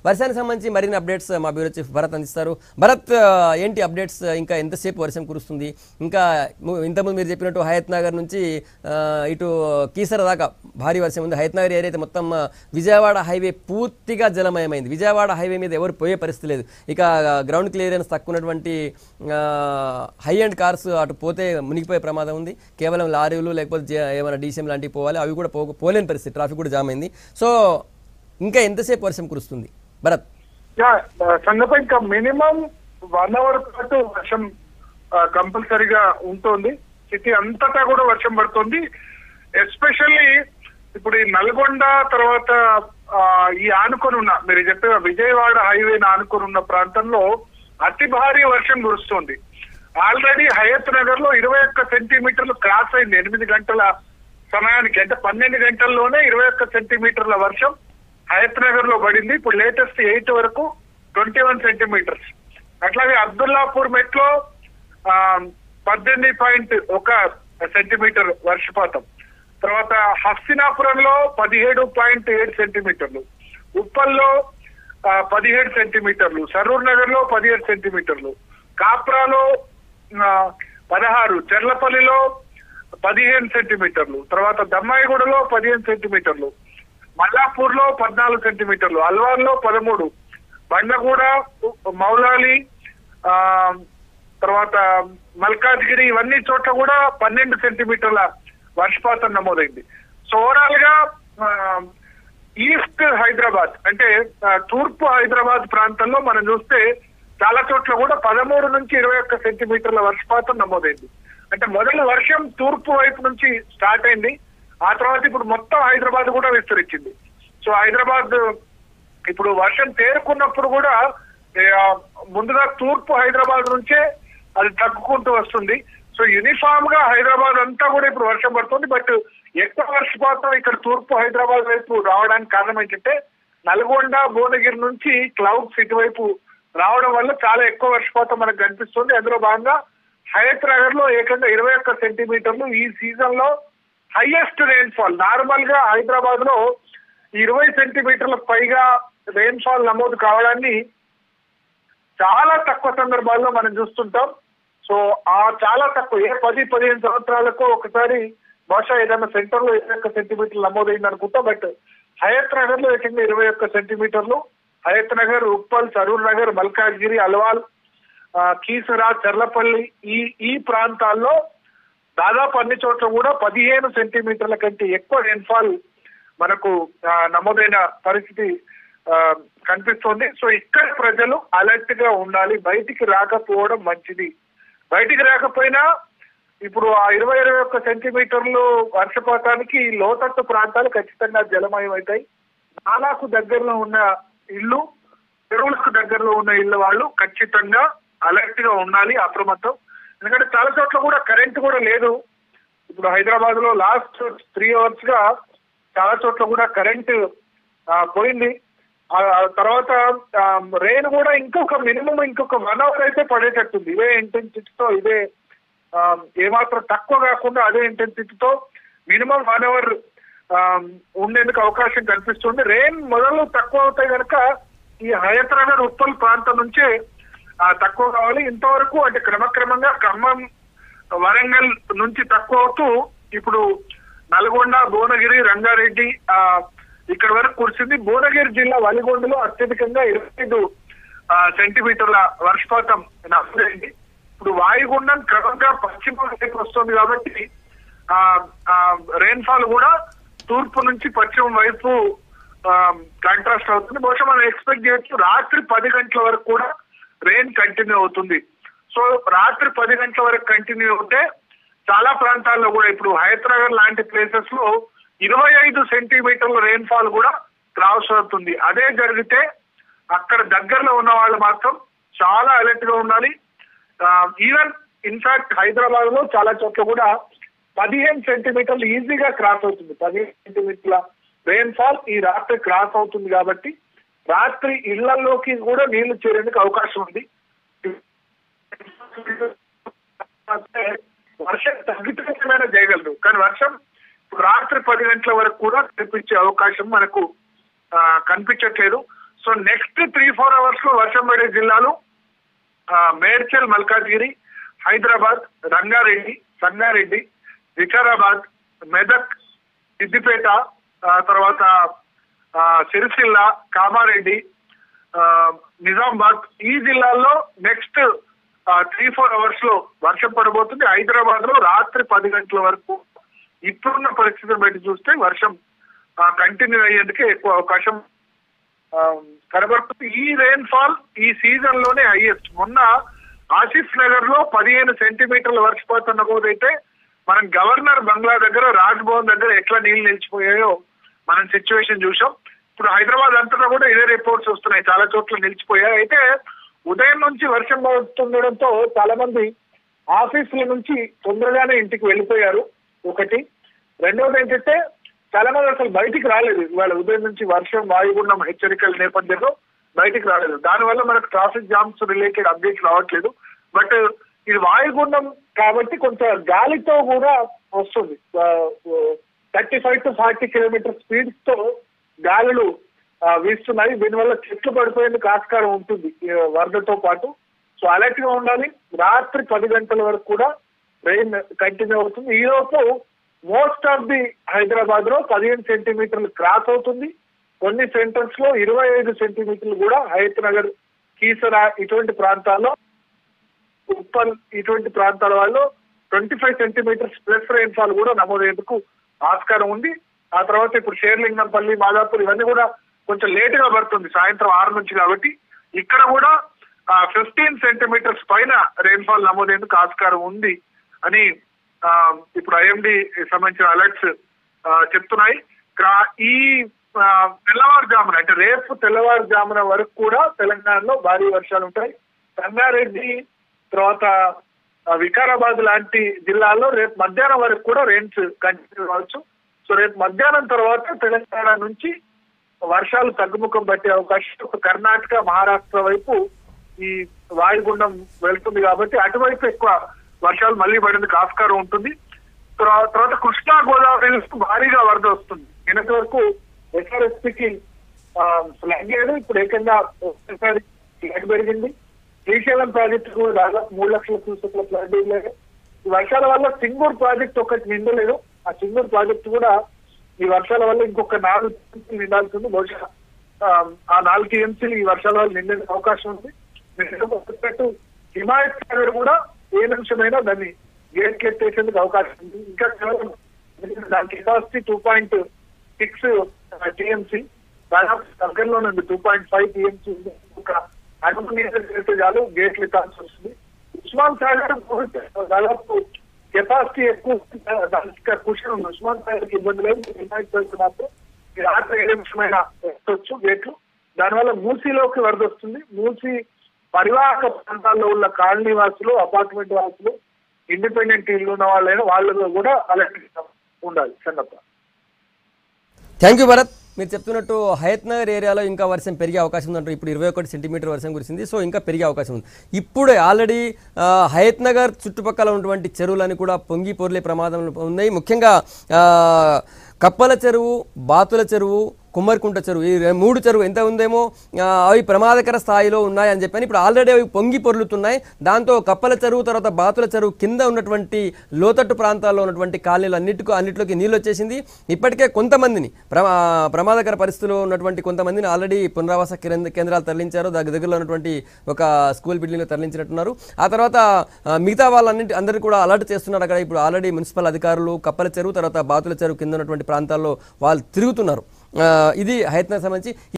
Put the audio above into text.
వర్షానికి సంబంధించి మరిన్ని అప్డేట్స్ మా బ్యూరో చీఫ్ భరత్ అందిస్తారు భరత్ ఆ, ఏంటి అప్డేట్స్ ఇంకా ఎంతసేపు వర్షం కురుస్తుంది ఇంకా ము- ఇంతకుముందు మీరు చెప్పినట్టు హయత్ నగర్ నుంచి ఆ, ఇటు కీసర దాకా భారీ వర్షం ఉంది హయత్ నగర్ ఏరియా అయితే మొత్తం ఆ, విజయవాడ హైవే పూర్తిగా జలమయమైంది విజయవాడ హైవే మీద ఎవరు పోయే పరిస్థితి లేదు ఇక గ్రౌండ్ క్లియరెన్స్ తక్కువ ఉన్నటువంటి హై అండ్ కార్స్ అటు పోతే మునిగిపోయే ప్రమాదం ఉంది కేవలం లారీలు లేకపోతే జే- ఏమైనా డీసీఎం లాంటివి పోవాలి అవి కూడా పో పోలేని పరిస్థితి ట్రాఫిక్ కూడా జామ్ అయింది సో ఇంకా ఎంతసేపు వర్షం కురుస్తుంది భరత్ యా సంగతి ఇంకా మినిమం వన్ అవర్ పాటు వర్షం కంపల్సరీగా ఉంటుంది సిటీ అంతటా కూడా వర్షం పడుతుంది ఎస్పెషల్లీ ఇప్పుడు ఈ నల్గొండ తర్వాత ఆ, ఈ ఆనుకొని ఉన్న మీరు చెప్పిన విజయవాడ హైవేని ఆనుకొని ఉన్న ప్రాంతంలో అతి భారీ వర్షం కురుస్తుంది ఆల్రెడీ హయత్ నగర్ లో ఇరవై ఒక్క సెంటీమీటర్లు క్రాస్ అయింది ఎనిమిది గంటల సమయానికి అంటే పన్నెండు గంటల్లోనే ఇరవై ఒక్క సెంటీమీటర్ల వర్షం హయత్ నగర్ లో పడింది ఇప్పుడు లేటెస్ట్ ఎయిట్ వరకు ట్వంటీ వన్ సెంటీమీటర్స్ అట్లాగే అబ్దుల్లాపూర్ మెట్లో ఆ, పద్దెనిమిది పాయింట్ ఒక సెంటీమీటర్ వర్షపాతం తర్వాత హస్తినాపురంలో పదిహేడు పాయింట్ ఏడు సెంటీమీటర్లు ఉప్పల్లో ఆ, పదిహేడు సెంటీమీటర్లు సరూర్ నగర్ లో పదిహేడు సెంటీమీటర్లు కాప్రాలో ఆ, పదహారు చెర్లపల్లిలో పదిహేను సెంటీమీటర్లు తర్వాత దమ్మాయిగూడలో పదిహేను సెంటీమీటర్లు మల్లాపూర్ లో పద్నాలుగు సెంటీమీటర్లు అల్వార్లో పదమూడు బండగూడ మౌలాలి ఆ తర్వాత మల్కాజ్గిరి ఇవన్నీ చోట్ల కూడా పన్నెండు సెంటీమీటర్ల వర్షపాతం నమోదైంది సో ఓవరాల్ గా ఆ, ఈస్ట్ హైదరాబాద్ అంటే ఆ, తూర్పు హైదరాబాద్ ప్రాంతంలో మనం చూస్తే చాలా చోట్ల కూడా పదమూడు నుంచి ఇరవై ఒక్క సెంటీమీటర్ల వర్షపాతం నమోదైంది అంటే మొదటి వర్షం తూర్పు వైపు నుంచి స్టార్ట్ అయింది ఆ తర్వాత ఇప్పుడు మొత్తం హైదరాబాద్ కూడా విస్తరించింది సో హైదరాబాద్ ఇప్పుడు వర్షం తేరుకున్నప్పుడు కూడా ఏ, ఆ, ముందుగా తూర్పు హైదరాబాద్ నుంచే అది తగ్గుకుంటూ వస్తుంది సో యూనిఫామ్ గా హైదరాబాద్ అంతా కూడా ఇప్పుడు వర్షం పడుతుంది బట్ ఎక్కువ వర్షపాతం ఇక్కడ తూర్పు హైదరాబాద్ వైపు రావడానికి కారణం ఏంటంటే నల్గొండ భువనగిరి నుంచి క్లౌడ్స్ ఇటువైపు రావడం వల్ల చాలా ఎక్కువ వర్షపాతం మనకు కనిపిస్తుంది అందులో భాగంగా హయత్ నగర్ లో ఏకంగా ఇరవై ఒక్క సెంటీమీటర్లు ఈ సీజన్ లో హైయెస్ట్ రెయిన్ఫాల్ నార్మల్ గా హైదరాబాద్ లో ఇరవై సెంటీమీటర్లకు పైగా రెయిన్ఫాల్ నమోదు కావడాన్ని చాలా తక్కువ సందర్భాల్లో మనం చూస్తుంటాం సో ఆ చాలా తక్కువ ఏ పది పదిహేను సంవత్సరాలకు ఒకసారి బహుశా ఏదైనా సెంటర్ లో ఇరవై ఒక్క సెంటీమీటర్లు నమోదైంది అనుకుంటా బట్ హయత్ నగర్ లో ఏకంగా ఇరవై ఒక్క సెంటీమీటర్లు హయత్ నగర్ ఉప్పల్ సరూర్ నగర్ మల్కాజ్గిరి అల్వాల్ ఆ, కీసరా చర్లపల్లి ఈ ఈ ప్రాంతాల్లో దాదాపు అన్ని చోట్ల కూడా పదిహేను సెంటీమీటర్ల కంటే ఎక్కువ రెయిన్ఫాల్ మనకు ఆ, నమోదైన పరిస్థితి ఆ, కనిపిస్తోంది సో ఇక్కడ ప్రజలు అలర్ట్ గా ఉండాలి బయటికి రాకపోవడం మంచిది బయటికి రాకపోయినా ఇప్పుడు ఆ ఇరవై ఇరవై ఒక్క సెంటీమీటర్లు వర్షపాతానికి లోతట్టు ప్రాంతాలు ఖచ్చితంగా జలమయం అవుతాయి నాలాకు దగ్గరలో ఉన్న ఇల్లు చెరువులకు దగ్గరలో ఉన్న ఇళ్ళ వాళ్ళు ఖచ్చితంగా అలర్ట్ గా ఉండాలి అప్రమత్తం ఎందుకంటే చాలా చోట్ల కూడా కరెంట్ కూడా లేదు ఇప్పుడు హైదరాబాద్ లో లాస్ట్ త్రీ అవర్స్ గా చాలా చోట్ల కూడా కరెంట్ పోయింది ఆ ఆ తర్వాత రెయిన్ కూడా ఇంకొక మినిమం ఇంకొక వన్ అవర్ అయితే పడేటట్టుంది ఇదే ఇంటెన్సిటీతో ఇదే ఆ, ఏమాత్రం తక్కువ కాకుండా అదే ఇంటెన్సిటీతో మినిమం వన్ అవర్ ఉండేందుకు అవకాశం కనిపిస్తుంది రెయిన్ మొదలు తక్కువ అవుతాయి కనుక ఈ హయత్ నగర్ ఉప్పల్ ప్రాంతం నుంచే ఆ, తక్కువ కావాలి ఇంతవరకు అంటే క్రమక్రమంగా ఖమ్మం వరంగల్ నుంచి తక్కువ అవుతూ ఇప్పుడు నల్గొండ భువనగిరి రంగారెడ్డి ఆ ఇక్కడ వరకు కురిసింది భువనగిరి జిల్లా వలిగొండలో అత్యధికంగా ఇరవై ఐదు ఆ, సెంటీమీటర్ల వర్షపాతం నమోదైంది ఇప్పుడు వాయుగుండం క్రమంగా పశ్చిమ వైపు వస్తుంది కాబట్టి ఆ రెయిన్ఫాల్ కూడా తూర్పు నుంచి పశ్చిమ వైపు కాంట్రాస్ట్ అవుతుంది బహుశా మనం ఎక్స్పెక్ట్ చేయొచ్చు రాత్రి పది గంటల వరకు కూడా రెయిన్ కంటిన్యూ అవుతుంది సో రాత్రి పది గంటల వరకు కంటిన్యూ అవుతే చాలా ప్రాంతాల్లో కూడా ఇప్పుడు హైదరాబాద్ లాంటి ప్లేసెస్ లో ఇరవై ఐదు సెంటీమీటర్ల రెయిన్ఫాల్ కూడా క్రాస్ అవుతుంది అదే జరిగితే అక్కడ దగ్గరలో ఉన్న వాళ్ళు మాత్రం చాలా అలర్ట్ గా ఉండాలి ఈవెన్ ఇన్ఫాక్ట్ హైదరాబాద్ లో చాలా చోట్ల కూడా పదిహేను సెంటీమీటర్లు ఈజీగా క్రాస్ అవుతుంది పదిహేను సెంటీమీటర్ల రెయిన్ఫాల్ ఈ రాత్రి క్రాస్ అవుతుంది కాబట్టి రాత్రి ఇళ్లలోకి కూడా నీళ్లు చేరేందుకు అవకాశం ఉంది వర్షం తగ్గితే ఏమైనా చేయగలరు కానీ వర్షం రాత్రి పది గంటల వరకు కూడా కనిపించే అవకాశం మనకు ఆ, కనిపించట్లేదు సో నెక్స్ట్ ఫోర్ అవర్స్ లో వర్షం పడే జిల్లాలు ఆ, మేడ్చల్ మల్కాజ్గిరి హైదరాబాద్ రంగారెడ్డి సంగారెడ్డి వికారాబాద్ మెదక్ సిద్దిపేట ఆ, తర్వాత ఆ, సిరిసిల్ల కామారెడ్డి ఆ, నిజామాబాద్ ఈ జిల్లాల్లో నెక్స్ట్ త్రీ ఫోర్ అవర్స్ లో వర్షం పడబోతుంది హైదరాబాద్ లో రాత్రి పది గంటల వరకు ఇప్పుడున్న పరిస్థితిని బట్టి చూస్తే వర్షం కంటిన్యూ అయ్యేందుకే ఎక్కువ అవకాశం ఆ, కనబడుతుంది ఈ రెయిన్ ఫాల్ ఈ సీజన్ లోనే హైయెస్ట్ మొన్న ఆసిఫ్ నగర్ లో పదిహేను సెంటీమీటర్ల వర్షపాతం నమోదైతే మనం గవర్నర్ బంగ్లా దగ్గర రాజ్ భవన్ దగ్గర ఎట్లా నీళ్లు నిలిచిపోయాయో మనం సిచ్యువేషన్ చూసాం ఇప్పుడు హైదరాబాద్ అంతటా కూడా ఇదే రిపోర్ట్స్ వస్తున్నాయి చాలా చోట్ల నిలిచిపోయాయి అయితే ఉదయం నుంచి వర్షం పడుతుండడంతో చాలా మంది ఆఫీసుల నుంచి తొందరగానే ఇంటికి వెళ్ళిపోయారు ఒకటి రెండవది ఏంటంటే చాలా మంది అసలు బయటికి రాలేదు ఇవాళ ఉదయం నుంచి వర్షం వాయుగుండం హెచ్చరికల నేపథ్యంలో బయటికి రాలేదు దానివల్ల మనకు ట్రాఫిక్ జామ్స్ రిలేటెడ్ అప్డేట్స్ రావట్లేదు బట్ ఇది వాయుగుండం కాబట్టి కొంత గాలితో కూడా వస్తుంది thirty five to forty kilometre speeds తో గాలులు ఆ, వీస్తున్నాయి దీనివల్ల చెట్లు పడిపోయేందుకు ఆస్కారం ఉంటుంది ఈ వరదతో పాటు సో అలర్ట్ గా ఉండాలి రాత్రి పది గంటల వరకు కూడా రెయిన్ కంటిన్యూ అవుతుంది ఈ లోపు మోస్ట్ ఆఫ్ ది హైదరాబాద్ లో పదిహేను సెంటీమీటర్లు క్రాస్ అవుతుంది కొన్ని సెంటర్స్ లో ఇరవై ఐదు సెంటీమీటర్లు కూడా హయత్ నగర్ కీసరా ఇటువంటి ప్రాంతాల్లో ఉప్పల్ ఇటువంటి ప్రాంతాల వాళ్ళు twenty five centimetres plus rainfall కూడా నమోదయ్యేందుకు ఆస్కారం ఉంది ఆ తర్వాత ఇప్పుడు షేర్లింగంపల్లి మాదాపూర్ ఇవన్నీ కూడా కొంచెం లేట్ గా పడుతుంది సాయంత్రం ఆరు నుంచి కాబట్టి ఇక్కడ కూడా ఫిఫ్టీన్ సెంటీమీటర్స్ పైన రెయిన్ఫాల్ నమోదయ్యేందుకు ఆస్కారం ఉంది అని ఆ, ఇప్పుడు ఐఎండి సంబంధించిన అలర్ట్స్ చెప్తున్నాయి క్రా- ఈ ఆ, తెల్లవారుజామున అంటే రేపు తెల్లవారుజామున వరకు కూడా తెలంగాణలో భారీ వర్షాలు ఉంటాయి సంగారెడ్డి తర్వాత ఆ, వికారాబాద్ లాంటి జిల్లాల్లో రేపు మధ్యాహ్నం వరకు కూడా రెయిన్స్ కంటిన్యూ కావచ్చు సో రేపు మధ్యాహ్నం తర్వాత తెలంగాణ నుంచి వర్షాలు తగ్గుముఖం పట్టే అవకాశం ఒక కర్ణాటక మహారాష్ట్ర వైపు ఈ వాయుగుండం వెళ్తుంది కాబట్టి అటువైపు ఎక్కువ వర్షాలు మళ్ళీ పడేందుకు ఆస్కారం ఉంటుంది తర్వా- తర్వాత కృష్ణా గోదావరి భారీగా వరద వస్తుంది నిన్నటి వరకు ఎస్ఆర్ఎస్పికి ఫ్లాగ్ లేదు ఇప్పుడు ఏకంగా ఒకసారి ఫ్లాగ్ పెరిగింది శ్రీశైలం ప్రాజెక్టు కూడా దాదాపు మూడు లక్షల క్యూసెక్ల ఫ్లడ్ లేదు ఈ వర్షాల వల్ల సింగూర్ ప్రాజెక్ట్ ఒకటి నిండలేదు ఆ సింగూర్ ప్రాజెక్ట్ కూడా ఈ వర్షాల వల్ల ఇంకొక నాలుగు టీఎంసీలు నిండాల్సింది బహుశా ఆ, ఆ నాలుగు టీఎంసీలు ఈ వర్షాల వల్ల నిండే అవకాశం ఉంది మీరు చెప్పినట్టు హిమాయత్ సాగర్ కూడా ఏ నిమిషమైనా దాన్ని గేట్లు ఎత్తేసేందుకు అవకాశం ఉంది ఇంకా కేవలం దాని capacity two point six TMC దాదాపు దగ్గరలో నుండి టూ పాయింట్ ఫైవ్ టీఎంసీ ఒక అనుమతి చేస్తే చాలు గేట్లు ఎత్తాల్సి వస్తుంది ఉస్మాన్ సాగర్ దాదాపు కెపాసిటీ ఎక్కువ దానికి క్వశ్చన్ ఉంది ఉస్మాన్ సాగర్ కి ఇబ్బంది లేదు హిమాయత్ సాగర్ మాత్రం ఈ రాత్రి ఏ నిమిషమైనా ఎత్తొచ్చు గేట్లు దానివల్ల మూసీలోకి వరద వస్తుంది మూసీ పరివాహక ప్రాంతాల్లో ఉన్న కాలనీ వాసులు అపార్ట్మెంట్ వాసులు ఇండిపెండెంట్ ఇల్లు ఉన్న వాళ్ళైనా వాళ్ళలో కూడా అలర్ట్ ఉండాలి చెన్నప్ప థ్యాంక్ యూ భరత్ మీరు చెప్తున్నట్టు హయత్ నగర్ ఏరియాలో ఇంకా వర్షం పెరిగే అవకాశం ఉందంటారు ఇప్పుడు ఇరవై ఒకటి సెంటీమీటర్ వర్షం కురిసింది సో ఇంకా పెరిగే అవకాశం ఉంది ఇప్పుడే ఆల్రెడీ ఆ, హయత్ నగర్ చుట్టుపక్కల ఉన్నటువంటి చెరువులని కూడా పొంగి పొర్లే ప్రమాదం ఉన్నాయి ముఖ్యంగా ఆ, కప్పల చెరువు బాతుల చెరువు కుమ్మరికుంట చెరువు ఈ రె- మూడు చెరువు ఎంత ఉందేమో ఆ, అవి ప్రమాదకర స్థాయిలో ఉన్నాయని చెప్పని ఇప్పుడు ఆల్రెడీ అవి పొంగి పొర్లుతున్నాయి దాంతో కప్పల చెరువు తర్వాత బాతుల చెరువు కింద ఉన్నటువంటి లోతట్టు ప్రాంతాల్లో ఉన్నటువంటి కాలనీలు అన్నిటికీ అన్నిటిలోకి నీళ్ళు వచ్చేసింది ఇప్పటికే కొంతమందిని ప్రమా ప్రమాదకర పరిస్థితుల్లో ఉన్నటువంటి కొంతమందిని ఆల్రెడీ పునరావాస కేంద్ర కేంద్రాలు తరలించారు దగ్గర దగ్గరలో ఉన్నటువంటి ఒక స్కూల్ బిల్డింగ్లో తరలించినట్టున్నారు ఆ తర్వాత ఆ, మిగతా వాళ్ళన్నింటి అందరికీ కూడా అలర్ట్ చేస్తున్నారు అక్కడ ఇప్పుడు ఆల్రెడీ మున్సిపల్ అధికారులు కప్పల చెరువు తర్వాత బాతుల చెరువు కింద ఉన్నటువంటి ప్రాంతాల్లో వాళ్ళు తిరుగుతున్నారు ఆ, ఇది హైత్నకు సంబంధించి